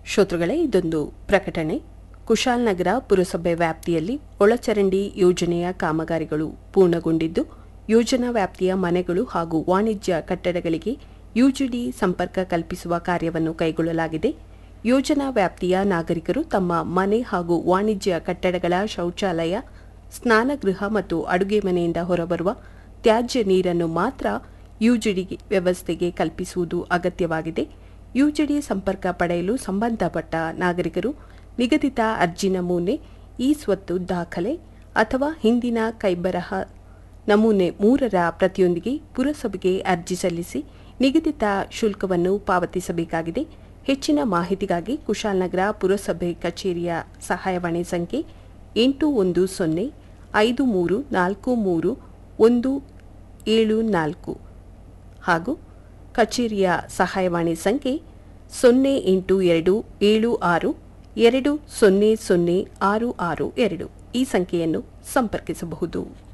ಶ್ರೋತೃಗಳೇ ಇದೊಂದು ಪ್ರಕಟಣೆ ಕುಶಾಲನಗರ ಪುರಸಭೆ ವ್ಯಾಪ್ತಿಯಲ್ಲಿ ಒಳಚರಂಡಿ ಯೋಜನೆಯ ಕಾಮಗಾರಿಗಳು ಪೂರ್ಣಗೊಂಡಿದ್ದು ಯೋಜನಾ ವ್ಯಾಪ್ತಿಯ ಮನೆಗಳು ಹಾಗೂ ವಾಣಿಜ್ಯ ಕಟ್ಟಡಗಳಿಗೆ ಯುಜಿಡಿ ಸಂಪರ್ಕ ಕಲ್ಪಿಸುವ ಕಾರ್ಯವನ್ನು ಕೈಗೊಳ್ಳಲಾಗಿದೆ ಯೋಜನಾ ವ್ಯಾಪ್ತಿಯ ನಾಗರಿಕರು ತಮ್ಮ ಮನೆ ಹಾಗೂ ವಾಣಿಜ್ಯ ಕಟ್ಟಡಗಳ ಶೌಚಾಲಯ ಸ್ನಾನಗೃಹ ಮತ್ತು ಅಡುಗೆ ಮನೆಯಿಂದ ಹೊರಬರುವ ತ್ಯಾಜ್ಯ ನೀರನ್ನು ಮಾತ್ರ ಯುಜಿಡಿ ವ್ಯವಸ್ಥೆಗೆ ಕಲ್ಪಿಸುವುದು ಅಗತ್ಯವಾಗಿದೆ ಯುಜಿಡಿ ಸಂಪರ್ಕ ಪಡೆಯಲು ಸಂಬಂಧಪಟ್ಟ ನಾಗರಿಕರು ನಿಗದಿತ ಅರ್ಜಿ ನಮೂನೆ ಇ ಸ್ವತ್ತು ದಾಖಲೆ ಅಥವಾ ಹಿಂದಿನ ಕೈಬರಹ ನಮೂನೆ ಮೂರರ ಪ್ರತಿಯೊಂದಿಗೆ ಪುರಸಭೆಗೆ ಅರ್ಜಿ ಸಲ್ಲಿಸಿ ನಿಗದಿತ ಶುಲ್ಕವನ್ನು ಪಾವತಿಸಬೇಕಾಗಿದೆ ಹೆಚ್ಚಿನ ಮಾಹಿತಿಗಾಗಿ ಕುಶಾಲನಗರ ಪುರಸಭೆ ಕಚೇರಿಯ ಸಹಾಯವಾಣಿ ಸಂಖ್ಯೆ ಎಂಟು ಒಂದು ಸೊನ್ನೆ ಐದು ಮೂರು ನಾಲ್ಕು ಮೂರು ಒಂದು ಏಳು ನಾಲ್ಕು ಹಾಗೂ ಕಚೇರಿಯ ಸಹಾಯವಾಣಿ ಸಂಖ್ಯೆ ಸೊನ್ನೆ ಎಂಟು ಎರಡು ಏಳು ಆರು ಎರಡು ಸೊನ್ನೆ ಸೊನ್ನೆ ಆರು ಆರು ಎರಡು ಈ ಸಂಖ್ಯೆಯನ್ನು ಸಂಪರ್ಕಿಸಬಹುದು